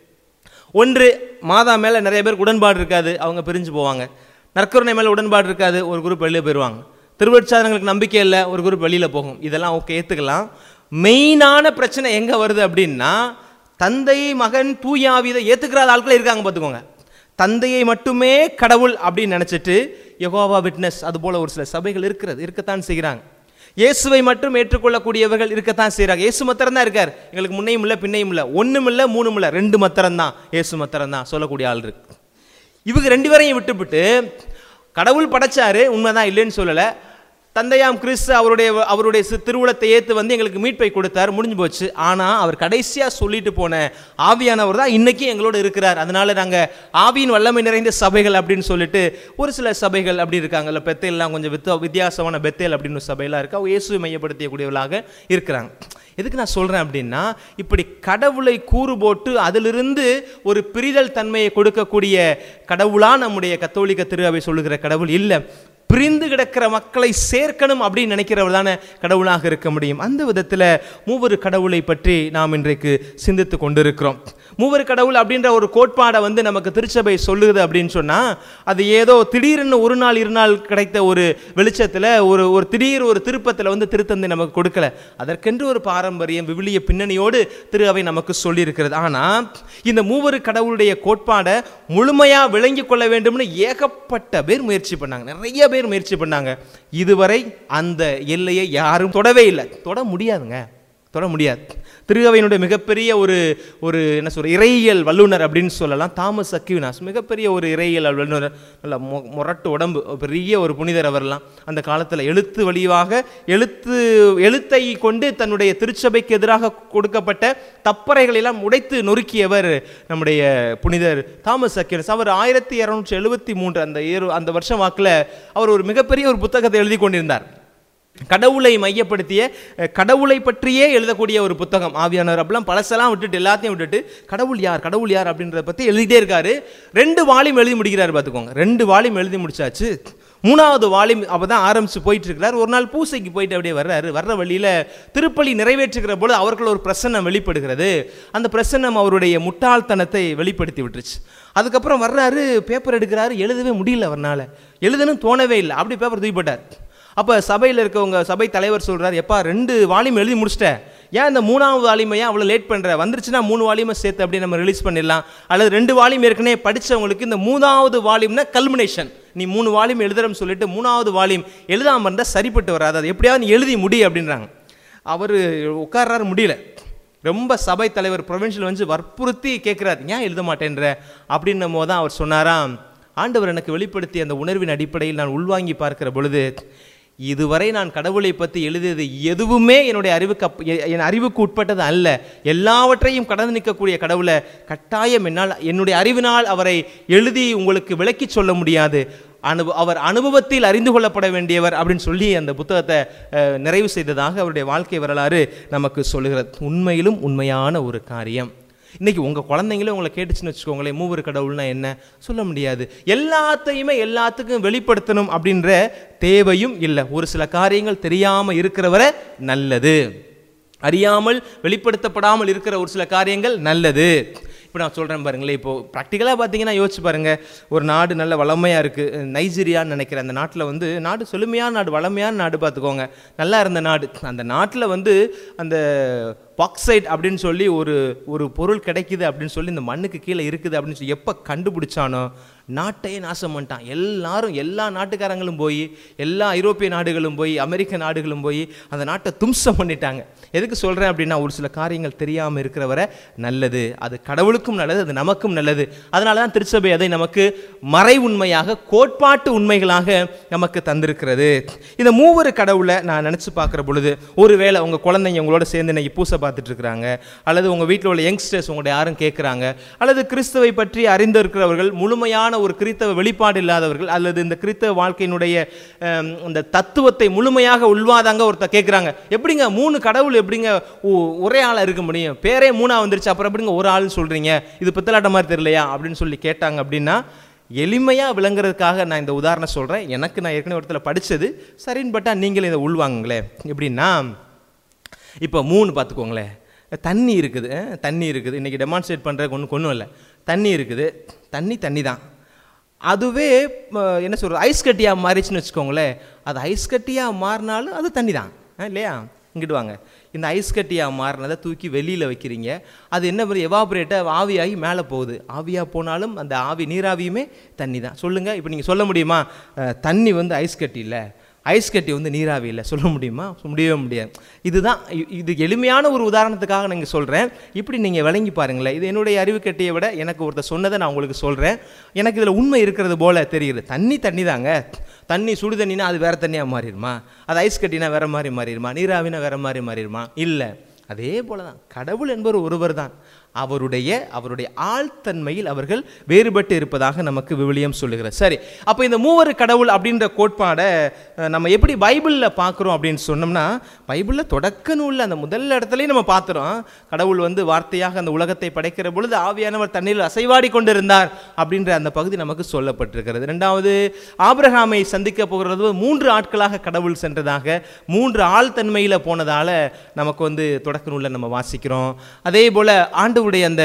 ஒன்று மாதா மேலே நிறைய பேருக்கு உடன்பாடு இருக்காது அவங்க பிரிஞ்சு போவாங்க நற்கருணை மேலே உடன்பாடு இருக்காது ஒரு குரூப் வெளியே போயிடுவாங்க திருவட்சாதனங்களுக்கு நம்பிக்கை இல்லை ஒரு குரூப் வெளியில் போகும் இதெல்லாம் ஓகே ஏற்றுக்கலாம் மெயினான பிரச்சனை எங்கே வருது அப்படின்னா தந்தை மகன் தூயாவிதை ஏற்றுக்கிறாத ஆட்களே இருக்காங்க பார்த்துக்கோங்க தந்தையை மட்டுமே கடவுள் அப்படின்னு நினச்சிட்டு யெகோவா விட்னஸ் அது போல ஒரு சில சபைகள் இருக்கிறது இருக்கத்தான் செய்கிறாங்க இயேசுவை மட்டும் ஏற்றுக்கொள்ளக்கூடியவர்கள் இருக்கத்தான் செய்கிறாங்க இயேசு மத்திரம் தான் இருக்கார் எங்களுக்கு முன்னையும் இல்லை பின்னையும் இல்லை ஒன்றும் இல்லை மூணும் இல்லை ரெண்டு மத்திரம் தான் இயேசு மத்திரம் தான் சொல்லக்கூடிய ஆள் இருக்கு இவங்க ரெண்டு பேரையும் விட்டுவிட்டு கடவுள் படைச்சாரு உண்மைதான் இல்லைன்னு சொல்லலை தந்தையாம் கிறிஸ்து அவருடைய அவருடைய சி- திருவுளத்தை ஏற்று வந்து எங்களுக்கு மீட்பை கொடுத்தார் முடிஞ்சு போச்சு ஆனால் அவர் கடைசியாக சொல்லிட்டு போன ஆவியானவர் தான் இன்னைக்கு எங்களோட இருக்கிறார் அதனால நாங்கள் ஆவியின் வல்லமை நிறைந்த சபைகள் அப்படின்னு சொல்லிட்டு ஒரு சில சபைகள் அப்படி இருக்காங்கல்ல பெத்தேல்லாம் கொஞ்சம் வித்த வித்தியாசமான பெத்தேல் அப்படின்னு ஒரு சபையெல்லாம் இருக்கு அவங்க இயேசுவை மையப்படுத்தக்கூடியவர்களாக இருக்கிறாங்க எதுக்கு நான் சொல்கிறேன் அப்படின்னா இப்படி கடவுளை கூறு போட்டு அதிலிருந்து ஒரு பிரிதல் தன்மையை கொடுக்கக்கூடிய கடவுளா நம்முடைய கத்தோலிக்க திருவை சொல்லுகிற கடவுள் இல்லை பிரிந்து கிடக்கிற மக்களை சேர்க்கணும் அப்படின்னு நினைக்கிறவர் தானே கடவுளாக இருக்க முடியும் அந்த விதத்தில் மூவரு கடவுளை பற்றி நாம் இன்றைக்கு சிந்தித்து கொண்டிருக்கிறோம் மூவர் கடவுள் அப்படின்ற ஒரு கோட்பாடை வந்து நமக்கு திருச்சபை சொல்லுது அப்படின்னு சொன்னால் அது ஏதோ திடீர்னு ஒரு நாள் இரு நாள் கிடைத்த ஒரு வெளிச்சத்தில் ஒரு ஒரு திடீர் ஒரு திருப்பத்தில் வந்து திருத்தந்தை நமக்கு கொடுக்கல அதற்கென்று ஒரு பாரம்பரியம் விவிலிய பின்னணியோடு திரு அவை நமக்கு சொல்லியிருக்கிறது ஆனால் இந்த மூவரு கடவுளுடைய கோட்பாடை முழுமையாக விளங்கி கொள்ள வேண்டும்னு ஏகப்பட்ட பேர் முயற்சி பண்ணாங்க நிறைய பேர் முயற்சி பண்ணாங்க இதுவரை அந்த எல்லையை யாரும் தொடவே இல்லை தொட முடியாதுங்க தொட முடியாது திருகவையினுடைய மிகப்பெரிய ஒரு ஒரு என்ன சொல்ற இறையியல் வல்லுனர் அப்படின்னு சொல்லலாம் தாமஸ் அக்யூனாஸ் மிகப்பெரிய ஒரு இறையியல் வல்லுனர் நல்ல மொ மொரட்டு உடம்பு ஒரு பெரிய ஒரு புனிதர் அவர்லாம் அந்த காலத்தில் எழுத்து வழியாக எழுத்து எழுத்தை கொண்டு தன்னுடைய திருச்சபைக்கு எதிராக கொடுக்கப்பட்ட தப்பறைகளை எல்லாம் உடைத்து நொறுக்கியவர் நம்முடைய புனிதர் தாமஸ் அக்யூனாஸ் அவர் ஆயிரத்தி இரநூற்றி எழுபத்தி மூன்று அந்த ஏறு அந்த வருஷம் வாக்கில் அவர் ஒரு மிகப்பெரிய ஒரு புத்தகத்தை எழுதி கொண்டிருந்தார் கடவுளை மையப்படுத்திய அஹ், கடவுளை பற்றியே எழுதக்கூடிய ஒரு புத்தகம் ஆவியானவர் அப்படிலாம் பழசெல்லாம் விட்டுட்டு எல்லாத்தையும் விட்டுட்டு கடவுள் யார் கடவுள் யார் அப்படின்றத பற்றி எழுதிட்டே இருக்காரு ரெண்டு வால்யூம் எழுதி முடிக்கிறார் பார்த்துக்கோங்க ரெண்டு வால்யூம் எழுதி முடிச்சாச்சு மூணாவது வால்யூம் அப்போ தான் ஆரம்பிச்சு போயிட்டு இருக்கிறார் ஒரு நாள் பூசைக்கு போயிட்டு அப்படியே வர்றாரு வர்ற வழியில் திருப்பலி நிறைவேற்றுகிற பொழுது அவர்கள் ஒரு பிரசன்னம் வெளிப்படுகிறது அந்த பிரசன்னம் அவருடைய முட்டாள்தனத்தை வெளிப்படுத்தி விட்டுருச்சு அதுக்கப்புறம் வர்றாரு பேப்பர் எடுக்கிறாரு எழுதவே முடியல அவர்னால எழுதணும் தோணவே இல்லை அப்படி பேப்பர் தூக்கி போட்டார் அப்போ சபையில் இருக்கவங்க சபை தலைவர் சொல்றார் எப்பா ரெண்டு வால்யூம் எழுதி முடிச்சிட்டேன் ஏன் இந்த மூணாவது வால்யூமை ஏன் அவ்வளோ லேட் பண்ணுற வந்துருச்சுன்னா மூணு வால்யூமை சேர்த்து அப்படியே நம்ம ரிலீஸ் பண்ணிடலாம் அல்லது ரெண்டு வால்யூம் ஏற்கனவே படிச்சவங்களுக்கு இந்த மூணாவது வால்யூம்னா கல்மினேஷன் நீ மூணு வால்யூம் எழுதுறன்னு சொல்லிட்டு மூணாவது வால்யூம் எழுதாமல் இருந்தால் சரிப்பட்டு வராது அது எப்படியாவது நீ எழுதி முடி அப்படின்றாங்க அவர் உட்கார்றாரு முடியல ரொம்ப சபை தலைவர் ப்ரொவின்ஷியல் வந்து வற்புறுத்தி கேட்குறாரு ஏன் எழுத மாட்டேன்ற அப்படின்னும் போது தான் அவர் சொன்னாராம் ஆண்டவர் எனக்கு வெளிப்படுத்திய அந்த உணர்வின் அடிப்படையில் நான் உள்வாங்கி பார்க்கிற பொழுது இதுவரை நான் கடவுளை பற்றி எழுதியது எதுவுமே என்னுடைய அறிவுக்கு அப்- எ- என் அறிவுக்கு உட்பட்டது அல்ல எல்லாவற்றையும் கடந்து நிற்கக்கூடிய கடவுளை கட்டாயம் என்னால் என்னுடைய அறிவினால் அவரை எழுதி உங்களுக்கு விளக்கி சொல்ல முடியாது அனுப அவர் அனுபவத்தில் அறிந்து கொள்ளப்பட வேண்டியவர் அப்படின்னு சொல்லி அந்த புத்தகத்தை அஹ், நிறைவு செய்ததாக அவருடைய வாழ்க்கை வரலாறு நமக்கு சொல்லுகிறது உண்மையிலும் உண்மையான ஒரு காரியம் இன்னைக்கு உங்க குழந்தைங்களே உங்களை கேட்டுச்சுன்னு வச்சுக்கோங்களேன் மூவர் கடவுள்னா என்ன சொல்ல முடியாது எல்லாத்தையுமே எல்லாத்துக்கும் வெளிப்படுத்தணும் அப்படின்ற தேவையும் இல்லை ஒரு சில காரியங்கள் தெரியாம இருக்கிறவரை நல்லது அறியாமல் வெளிப்படுத்தப்படாமல் இருக்கிற ஒரு சில காரியங்கள் நல்லது இப்போ நான் சொல்கிறேன் பாருங்களேன் இப்போ ப்ராக்டிக்கலாக பார்த்தீங்கன்னா யோசிச்சு பாருங்க ஒரு நாடு நல்ல வளமையாக இருக்குது நைஜீரியான்னு நினைக்கிறேன் அந்த நாட்டில் வந்து நாடு செழுமையான நாடு வளமையான நாடு பார்த்துக்கோங்க நல்லா இருந்த நாடு அந்த நாட்டில் வந்து அந்த பாக்சைட் அப்படின்னு சொல்லி ஒரு ஒரு பொருள் கிடைக்குது அப்படின்னு சொல்லி இந்த மண்ணுக்கு கீழே இருக்குது அப்படின்னு சொல்லி எப்போ கண்டுபிடிச்சானோ நாட்டையே நாசம் பண்ணிட்டான் எல்லாரும் எல்லா நாட்டுக்காரங்களும் போய் எல்லா ஐரோப்பிய நாடுகளும் போய் அமெரிக்க நாடுகளும் போய் அந்த நாட்டை தும்சம் பண்ணிட்டாங்க எதுக்கு சொல்கிறேன் அப்படின்னா ஒரு சில காரியங்கள் தெரியாமல் இருக்கிறவரை நல்லது அது கடவுளுக்கும் நல்லது அது நமக்கும் நல்லது அதனால தான் திருச்சபை அதை நமக்கு மறை உண்மையாக கோட்பாட்டு உண்மைகளாக நமக்கு தந்திருக்கிறது இந்த மூவரு கடவுளை நான் நினச்சி பார்க்குற பொழுது ஒருவேளை உங்கள் குழந்தைங்க உங்களோட சேர்ந்து இன்னைக்கு பூசை பார்த்துட்டு இருக்கிறாங்க அல்லது உங்கள் வீட்டில் உள்ள யங்ஸ்டர்ஸ் உங்களுடைய யாரும் கேட்குறாங்க அல்லது கிறிஸ்துவை பற்றி அறிந்திருக்கிறவர்கள் முழுமையான ஒரு கிறிஸ்தவ வெளிப்பாடு இல்லாதவர்கள் அல்லது இந்த கிறிஸ்தவ வாழ்க்கையினுடைய அம், இந்த தத்துவத்தை முழுமையாக உள்வாதாங்க ஒருத்தர் கேட்குறாங்க எப்படிங்க மூணு கடவுள் எப்படிங்க ஒ- ஒரே ஆளாக இருக்க முடியும் பேரே மூணா வந்துருச்சு அப்புறம் எப்படிங்க ஒரு ஆள்னு சொல்கிறீங்க இது பித்தலாட்ட மாதிரி தெரியலையா அப்படின்னு சொல்லி கேட்டாங்க அப்படின்னா எளிமையாக விளங்குறதுக்காக நான் இந்த உதாரணம் சொல்கிறேன் எனக்கு நான் ஏற்கனவே ஒருத்தர் படித்தது சரின்னு பட்டா நீங்களே இதை உள்வாங்குங்களேன் எப்படின்னா இப்போ மூணு பார்த்துக்கோங்களேன் தண்ணி இருக்குது அஹ், தண்ணி இருக்குது இன்றைக்கி டெமான்ஸ்ட்ரேட் பண்ணுறதுக்கு ஒன்றும் ஒன்றும் இல்லை தண்ணி இருக்குது தண்ணி தண்ணி தான் அதுவே அஹ், என்ன சொல்கிறது ஐஸ் கட்டியாக மாறிச்சுன்னு வச்சுக்கோங்களேன் அது ஐஸ் கட்டியாக மாறினாலும் அது தண்ணி தான் அஹ், இல்லையா இங்கிட்டு வாங்க இந்த ஐஸ் கட்டியாக மாறினதை தூக்கி வெளியில் வைக்கிறீங்க அது என்ன பண்ணுது எவாபரேட்டாக ஆவியாகி மேலே போகுது ஆவியாக போனாலும் அந்த ஆவி நீராவியுமே தண்ணி தான் சொல்லுங்கள் இப்போ நீங்கள் சொல்ல முடியுமா அஹ், தண்ணி வந்து ஐஸ் கட்டி இல்லை ஐஸ் கட்டி வந்து நீராவி இல்லை சொல்ல முடியுமா முடியவே முடியாது இதுதான் இ- இது எளிமையான ஒரு உதாரணத்துக்காக நீங்கள் சொல்கிறேன் இப்படி நீங்கள் விளங்கி பாருங்களேன் இது என்னுடைய அறிவு கட்டியை விட எனக்கு ஒருத்தர் சொன்னதை நான் உங்களுக்கு சொல்கிறேன் எனக்கு இதில் உண்மை இருக்கிறது போல தெரியுது தண்ணி தண்ணி தாங்க தண்ணி சுடு தண்ணினா அது வேறு தண்ணியாக மாறிடுமா அது ஐஸ் கட்டினா வேறு மாதிரி மாறிடுமா நீராவினா வேறு மாதிரி மாறிடுமா இல்லை அதே போல தான் கடவுள் என்பவர் ஒருவர் தான் அவருடைய அவருடைய ஆழ்த்தன்மையில் அவர்கள் வேறுபட்டு இருப்பதாக நமக்கு விவிலியம் சொல்லுகிறது சரி அப்போ இந்த மூவர் கடவுள் அப்படின்ற கோட்பாடை அஹ், நம்ம எப்படி பைபிளில் பார்க்குறோம் அப்படின்னு சொன்னோம்னா பைபிளில் தொடக்க நூலில் அந்த முதல் இடத்துலையும் நம்ம பார்த்துறோம் கடவுள் வந்து வார்த்தையாக அந்த உலகத்தை படைக்கிற பொழுது ஆவியானவர் தண்ணீரில் அசைவாடி கொண்டிருந்தார் அப்படின்ற அந்த பகுதி நமக்கு சொல்லப்பட்டிருக்கிறது ரெண்டாவது ஆபிரகாமை சந்திக்க போகிறது மூன்று ஆட்களாக கடவுள் சென்றதாக மூன்று ஆழ்த்தன்மையில் போனதால நமக்கு வந்து தொடக்க நூலில் நம்ம வாசிக்கிறோம் அதே போல் ஆண்டவருடைய அந்த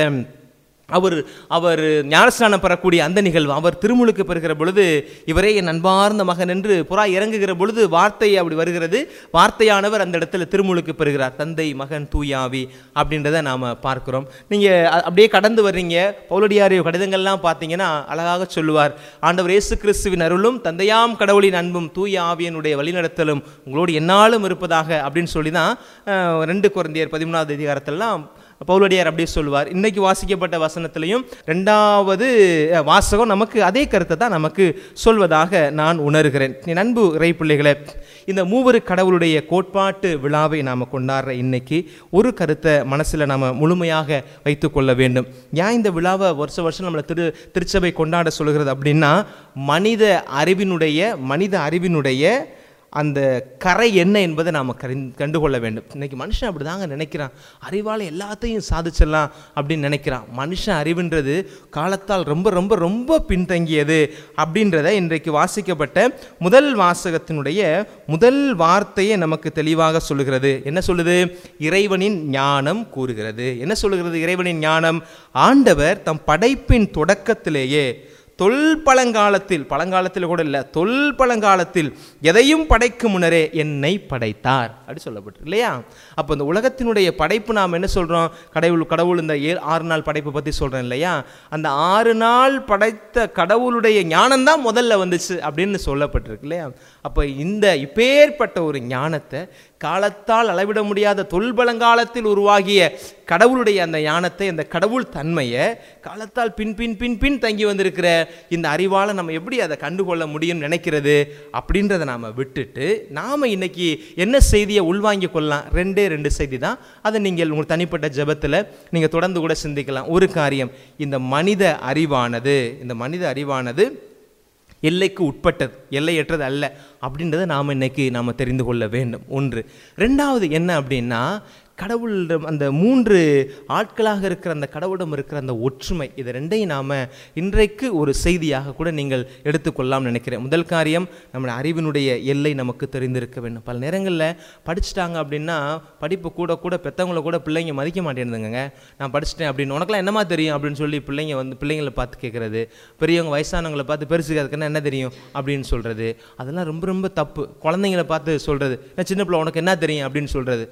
அவர் அவர் ஞானஸ்நானம் பெறக்கூடிய அந்த நிகழ்வு அவர் திருமுழுக்கு பெறுகிற பொழுது இவரே என் அன்பார்ந்த மகன் என்று புறா இறங்குகிற பொழுது வார்த்தை அப்படி வருகிறது வார்த்தையானவர் அந்த இடத்துல திருமுழுக்கு பெறுகிறார் தந்தை மகன் தூயாவி அப்படின்றத நாம் பார்க்கிறோம் நீங்கள் அப்படியே கடந்து வர்றீங்க பவுலடியாரிய கடிதங்கள்லாம் பார்த்தீங்கன்னா அழகாக சொல்லுவார் ஆண்டவர் இயேசு கிறிஸ்துவின் அருளும் தந்தையாம் கடவுளின் அன்பும் தூய ஆவியனுடைய வழிநடத்தலும் உங்களோடு என்னாலும் இருப்பதாக அப்படின்னு சொல்லி தான் அஹ், ரெண்டு குழந்தையர் பதிமூணாவது அதிகாரத்திலலாம் பவுலடியார் அப்படியே சொல்லுவார் இன்னைக்கு வாசிக்கப்பட்ட வசனத்திலையும் ரெண்டாவது அஹ், வாசகம் நமக்கு அதே கருத்தை தான் நமக்கு சொல்வதாக நான் உணர்கிறேன் என் அன்பு இறை பிள்ளைகளே இந்த மூவரு கடவுளுடைய கோட்பாட்டு விழாவை நாம் கொண்டாடுற இன்னைக்கு ஒரு கருத்தை மனசில் நாம் முழுமையாக வைத்துக்கொள்ள வேண்டும் ஏன் இந்த விழாவை வருஷ வருஷம் நம்மளை திரு திருச்சபை கொண்டாட சொல்கிறது அப்படின்னா மனித அறிவினுடைய மனித அறிவினுடைய அந்த கரை என்ன என்பதை நாம் கரிந் கண்டுகொள்ள வேண்டும் இன்னைக்கு மனுஷன் அப்படி தாங்க நினைக்கிறான் அறிவால் எல்லாத்தையும் சாதிச்சிடலாம் அப்படின்னு நினைக்கிறான் மனுஷன் அறிவுன்றது காலத்தால் ரொம்ப ரொம்ப ரொம்ப பின்தங்கியது அப்படின்றத இன்றைக்கு வாசிக்கப்பட்ட முதல் வாசகத்தினுடைய முதல் வார்த்தையை நமக்கு தெளிவாக சொல்லுகிறது என்ன சொல்லுது இறைவனின் ஞானம் கூறுகிறது என்ன சொல்லுகிறது இறைவனின் ஞானம் ஆண்டவர் தம் படைப்பின் தொடக்கத்திலேயே தொல் பழங்காலத்தில் பழங்காலத்தில் கூட இல்லை தொல் பழங்காலத்தில் எதையும் படைக்கும் முன்னரே என்னை படைத்தார் அப்படி சொல்லப்பட்டு இல்லையா அப்போ இந்த உலகத்தினுடைய படைப்பு நாம் என்ன சொல்கிறோம் கடவுள் கடவுள் இந்த ஏ ஆறு நாள் படைப்பை பற்றி சொல்கிறேன் இல்லையா அந்த ஆறு நாள் படைத்த கடவுளுடைய ஞானம் தான் முதல்ல வந்துச்சு அப்படின்னு சொல்லப்பட்டிருக்கு இல்லையா அப்போ இந்த இப்பேற்பட்ட ஒரு ஞானத்தை காலத்தால் அளவிட முடியாத தொல்பழங்காலத்தில் உருவாகிய கடவுளுடைய அந்த ஞானத்தை அந்த கடவுள் தன்மையை காலத்தால் பின் பின் பின் பின் தங்கி வந்திருக்கிற இந்த அறிவால் நம்ம எப்படி அதை கண்டுகொள்ள முடியும்னு நினைக்கிறது அப்படின்றத நாம் விட்டுட்டு நாம் இன்னைக்கு என்ன செய்தியை உள்வாங்கிக் கொள்ளலாம் ரெண்டே ரெண்டு செய்தி தான் அதை நீங்கள் உங்கள் தனிப்பட்ட ஜெபத்தில் நீங்கள் தொடர்ந்து கூட சிந்திக்கலாம் ஒரு காரியம் இந்த மனித அறிவானது இந்த மனித அறிவானது எல்லைக்கு உட்பட்டது எல்லையற்றது அல்ல அப்படின்றத நாம் இன்னைக்கு நாம் தெரிந்து கொள்ள வேண்டும் ஒன்று ரெண்டாவது என்ன அப்படின்னா கடவுளிடம் அந்த மூன்று ஆட்களாக இருக்கிற அந்த கடவுளிடம் இருக்கிற அந்த ஒற்றுமை இது ரெண்டையும் நாம் இன்றைக்கு ஒரு செய்தியாக கூட நீங்கள் எடுத்துக்கொள்ளலாம் நினைக்கிறேன் முதல் காரியம் நம்முடைய அறிவினுடைய எல்லை நமக்கு தெரிந்திருக்க வேண்டும் பல நேரங்களில் படிச்சுட்டாங்க அப்படின்னா படிப்பு கூட கூட பெற்றவங்கள கூட பிள்ளைங்க மதிக்க மாட்டேங்குதுங்க நான் படிச்சிட்டேன் அப்படின்னு உனக்கெல்லாம் என்னமா தெரியும் அப்படின்னு சொல்லி பிள்ளைங்க வந்து பிள்ளைங்களை பார்த்து கேட்குறது பெரியவங்க வயசானவங்களை பார்த்து பெருசுக்கு அதுக்குன்னா என்ன தெரியும் அப்படின்னு சொல்கிறது அதெல்லாம் ரொம்ப ரொம்ப தப்பு குழந்தைங்களை பார்த்து சொல்கிறது சின்ன பிள்ளை உனக்கு என்ன தெரியும் அப்படின்னு சொல்கிறது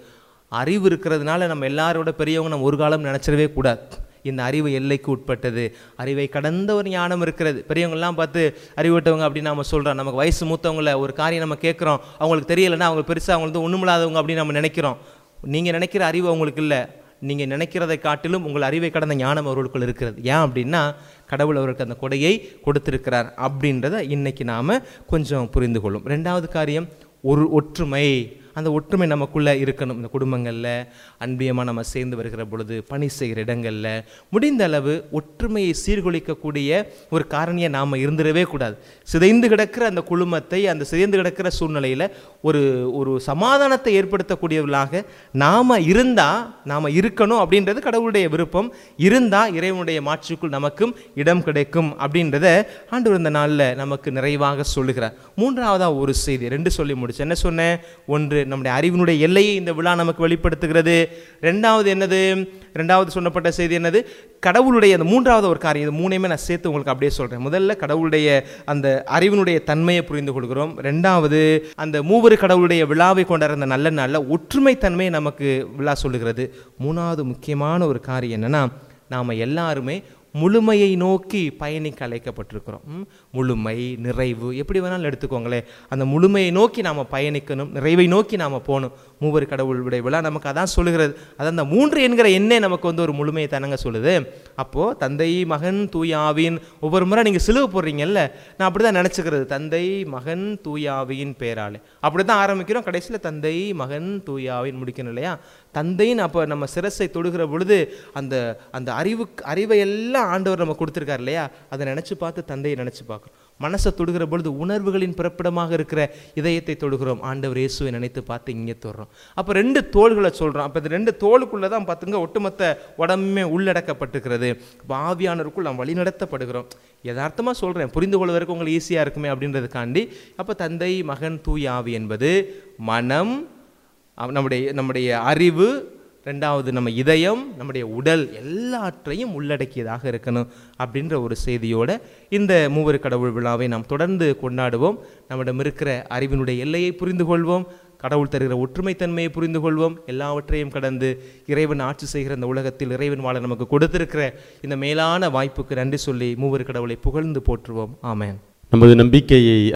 அறிவு இருக்கிறதுனால நம்ம எல்லாரோட பெரியவங்க நம்ம ஒரு காலம் நினச்சிடவே கூடாது இந்த அறிவு எல்லைக்கு உட்பட்டது அறிவை கடந்த ஒரு ஞானம் இருக்கிறது பெரியவங்கெல்லாம் பார்த்து அறிவுட்டவங்க அப்படின்னு நம்ம சொல்கிறோம் நமக்கு வயசு மூத்தவங்கள ஒரு காரியம் நம்ம கேட்குறோம் அவங்களுக்கு தெரியலைன்னா அவங்க பெருசாக அவங்க வந்து ஒன்றுமில்லாதவங்க அப்படின்னு நம்ம நினைக்கிறோம் நீங்கள் நினைக்கிற அறிவு அவங்களுக்கு இல்லை நீங்கள் நினைக்கிறதை காட்டிலும் உங்கள் அறிவை கடந்த ஞானம் அவர்களுக்குள் இருக்கிறது ஏன் அப்படின்னா கடவுள் அவருக்கு அந்த கொடையை கொடுத்திருக்கிறார் அப்படின்றத இன்னைக்கு நாம் கொஞ்சம் புரிந்து கொள்ளும் ரெண்டாவது காரியம் ஒரு ஒற்றுமை அந்த ஒற்றுமை நமக்குள்ளே இருக்கணும் இந்த குடும்பங்களில் அன்பியமாக நம்ம சேர்ந்து வருகிற பொழுது பணி செய்கிற இடங்களில் முடிந்த அளவு ஒற்றுமையை சீர்குலைக்கக்கூடிய ஒரு காரணியை நாம் இருந்துடவே கூடாது சிதைந்து கிடக்கிற அந்த குழுமத்தை அந்த சிதைந்து கிடக்கிற சூழ்நிலையில் ஒரு ஒரு சமாதானத்தை ஏற்படுத்தக்கூடியவர்களாக நாம் இருந்தால் நாம் இருக்கணும் அப்படின்றது கடவுளுடைய விருப்பம் இருந்தால் இறைவனுடைய மாட்சிக்குள் நமக்கும் இடம் கிடைக்கும் அப்படின்றத ஆண்டவர் இந்த நாளில் நமக்கு நிறைவாக சொல்லுகிறார் மூன்றாவதாக ஒரு செய்தி ரெண்டு சொல்லி முடிச்சு என்ன சொன்னேன் ஒன்று நம்முடைய அறிவினுடைய எல்லையை இந்த விழா நமக்கு வெளிப்படுத்துகிறது ரெண்டாவது என்னது ரெண்டாவது சொன்னப்பட்ட செய்தி என்னது கடவுளுடைய அந்த மூன்றாவது ஒரு காரியம் இது மூணையுமே நான் சேர்த்து உங்களுக்கு அப்படியே சொல்கிறேன் முதல்ல கடவுளுடைய அந்த அறிவினுடைய தன்மையை புரிந்து கொள்கிறோம் ரெண்டாவது அந்த மூவரு கடவுளுடைய விழாவை கொண்டாடுற அந்த நல்ல நாளில் ஒற்றுமை தன்மையை நமக்கு விழா சொல்லுகிறது மூணாவது முக்கியமான ஒரு காரியம் என்னன்னா நாம் எல்லாருமே முழுமையை நோக்கி பயணிக்க அழைக்கப்பட்டிருக்கிறோம் ம்? முழுமை நிறைவு எப்படி வேணாலும் எடுத்துக்கோங்களேன் அந்த முழுமையை நோக்கி நாம் பயணிக்கணும் நிறைவை நோக்கி நாம் போகணும் மூவர் கடவுளுடைய விழா நமக்கு அதான் சொல்லுகிறது அதான் அந்த மூன்று என்கிற எண்ணே நமக்கு வந்து ஒரு முழுமையை தானங்க சொல்லுது அப்போது தந்தை மகன் தூயாவின் ஒவ்வொரு முறை நீங்கள் சிலுவை போடுறீங்கல்ல நான் அப்படி தான் நினச்சிக்கிறது தந்தை மகன் தூயாவின் பேராலே அப்படி தான் ஆரம்பிக்கிறோம் கடைசியில் தந்தை மகன் தூயாவின் முடிக்கணும் இல்லையா தந்தைன்னு அப்போ நம்ம சிரசை தொடுகிற பொழுது அந்த அந்த அறிவு அறிவை எல்லாம் ஆண்டவர் நம்ம கொடுத்துருக்காரு இல்லையா அதை நினச்சி பார்த்து தந்தையை நினச்சி பார்க்குறோம் மனசை தொடுகிற பொழுது உணர்வுகளின் பிறப்பிடமாக இருக்கிற இதயத்தை தொடுகிறோம் ஆண்டவர் இயேசுவை நினைத்து பார்த்து இங்கே தொடுறோம் அப்போ ரெண்டு தோள்களை சொல்கிறோம் அப்போ இந்த ரெண்டு தோளுக்குள்ளே தான் பார்த்துங்க ஒட்டுமொத்த உடம்புமே உள்ளடக்கப்பட்டிருக்கிறது அப்போ ஆவியானருக்குள் நாம் வழிநடத்தப்படுகிறோம் யதார்த்தமாக சொல்கிறேன் புரிந்து கொள்வதற்கு உங்களுக்கு ஈஸியாக இருக்குமே அப்படின்றதுக்காண்டி அப்போ தந்தை மகன் தூய் ஆவி என்பது மனம் அவ- நம்முடைய நம்முடைய அறிவு ரெண்டாவது நம்ம இதயம் நம்முடைய உடல் எல்லாற்றையும் உள்ளடக்கியதாக இருக்கணும் அப்படின்ற ஒரு செய்தியோட இந்த மூவர் கடவுள் விழாவை நாம் தொடர்ந்து கொண்டாடுவோம் நம்மிடம் இருக்கிற அறிவினுடைய எல்லையை புரிந்து கொள்வோம் கடவுள் தருகிற ஒற்றுமைத்தன்மையை புரிந்து கொள்வோம் எல்லாவற்றையும் கடந்து இறைவன் ஆட்சி செய்கிற இந்த உலகத்தில் இறைவன் வாழ நமக்கு கொடுத்திருக்கிற இந்த மேலான வாய்ப்புக்கு நன்றி சொல்லி மூவர் கடவுளை புகழ்ந்து போற்றுவோம் ஆமென் நமது நம்பிக்கையை